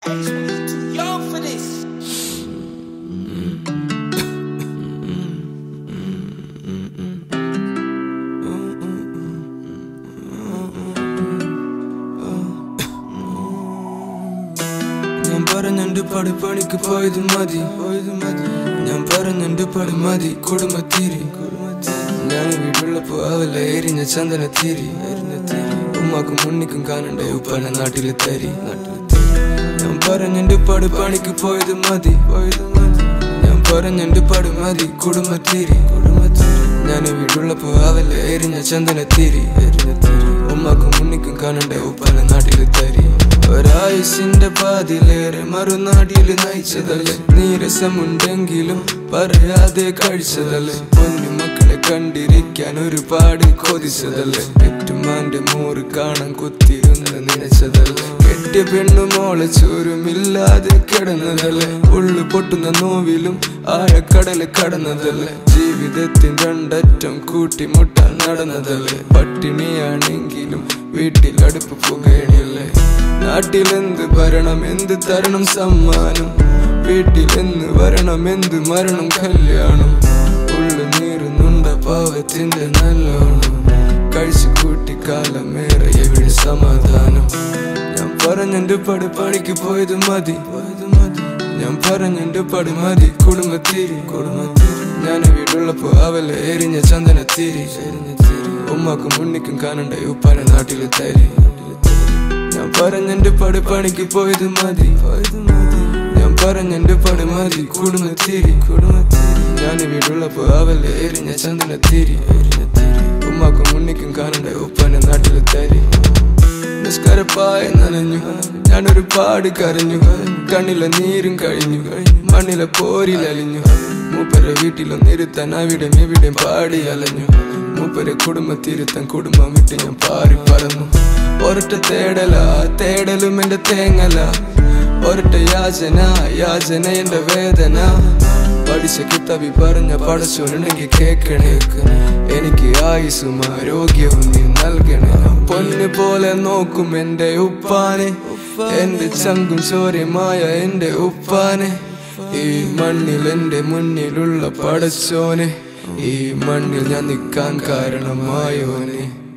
Ace was too young for this. ഞാൻ പറഞ്ഞെന്റെ പടി പണിക്ക് പോയത് മതി പോയത് മതി ഞാൻ പറഞ്ഞെന്റെ പടി മതി കുടുംബത്തിരി ഞാൻ വീടുള്ളപ്പോ അവല എരിഞ്ഞ ചന്ദന തിരി ഉമ്മാക്കും മുന്നിക്കും കാണണ്ടേ ഉപ്പന നാട്ടില് തരി ഞാൻ പറഞ്ഞെന്റെ പടി പണിക്ക് പോയത് മതി പോയത് മതി ഞാൻ പറഞ്ഞെന്റെ പടി മതി കുടുംബത്തിരി കുടുംബത്തിരി ഞാൻ വീടുള്ളപ്പോ അവല എരിഞ്ഞ ചന്ദന തിരി ഉമ്മാക്കും മുന്നിക്കും കാണണ്ടേ ഉപ്പന നാട്ടില് തരി ഒരായുസിന്റെ പാതിലേറെ മറുനാടിയിൽ നയിച്ചതല്ലേ നീരസമുണ്ടെങ്കിലും പറയാതെ കഴിച്ചതല്ലേ പൊന്നു മക്കളെ കണ്ടിരിക്കാൻ ഒരുപാട് കൊതിച്ചതല്ലേ പെറ്റുമാന്റെ മോറ് കാണാൻ കുത്തിയിരുന്ന് നനച്ചതല്ലേ കെട്ടിയ പെണ്ണു മോളെ ചോരുമില്ലാതെ കിടന്നതല്ലേ ഉള്ളു പൊട്ടുന്ന നോവിലും ആഴക്കടല് കടന്നതല്ലേ ജീവിതത്തിൻ രണ്ടറ്റം കൂട്ടിമുട്ടാൻ നടന്നതല്ലേ പട്ടിണിയാണെങ്കിലും വീട്ടിൽ അടുപ്പ് പുകയണില്ലേ നാട്ടിലെന്ത് ഭരണം എന്ത് തരണം സമ്മാനം വീട്ടിലെന്ന് വരണം എന്ത് മരണം കല്യാണം ഉള്ളു നീറുന്നുണ്ട പാവത്തിന്റെ നല്ലോണം കഴിച്ചു കൂട്ടി കാലമേറെ എവിടെ സമാധാനം ഞാൻ പറഞ്ഞെന്റെ പടി പണിക്ക് പോയത് മതി പോയത് മതി ഞാൻ പറഞ്ഞെന്റെ പടി മതി കുടുംബത്തിരി കുടുംബത്തിരി ഞാൻ വീടുള്ളപ്പോ അവല എരിഞ്ഞ ചന്ദന തിരി എരിഞ്ഞ തിരി ഉമ്മാക്കും മുന്നിക്കും കാണണ്ട ഉപ്പാന നാട്ടില് തരി ഞാൻ പറഞ്ഞെന്റെ പടി പണിക്ക് പോയത് മതി പോയത് മതി ഞാൻ പറഞ്ഞെന്റെ പടി മതി കുടുംബത്തിരി കുടുംബത്തിരി ഞാൻ വീടുള്ളപ്പോ അവല എരിഞ്ഞ ചന്ദന തിരി എരിഞ്ഞ തിരി ഉമ്മാക്കും മുന്നിക്കും കാണണ്ട ഉപ്പാന നാട്ടില് തരി നിസ്കരപ്പായ നനഞ്ഞു ഞാനൊരു പാട് കരഞ്ഞു കണ്ണിലെ നീരും കഴിഞ്ഞു മണ്ണിലെ പോരിലലിഞ്ഞു മൂപ്പരെ വീട്ടിലും നിരുത്താൻ അവിടെയും എവിടെയും പാടി അലഞ്ഞു മൂപ്പരെ കുടുംബത്തിരുത്താൻ കുടുംബം വിട്ട് ഞാൻ പാറി പറന്നു ഒരൊറ്റ തേടല തേടലും എന്റെ തേങ്ങല ഒരൊറ്റ യാചന യാചന എന്റെ വേദന പഠിച്ച കിത്തവി പറഞ്ഞ പടച്ചോനുണ്ടെങ്കിൽ കേക്കണേ എനിക്ക് ആയുസും ആരോഗ്യവും നീ നൽകണേ പൊന്നു പോലെ നോക്കും എന്റെ ഉപ്പാനെ എന്റെ ചങ്കും ചോര്യമായ എന്റെ ഉപ്പാനെ ഈ മണ്ണിൽ എന്റെ മുന്നിലുള്ള പടച്ചോനെ ഈ മണ്ണിൽ ഞാൻ നിൽക്കാൻ കാരണമായോനെ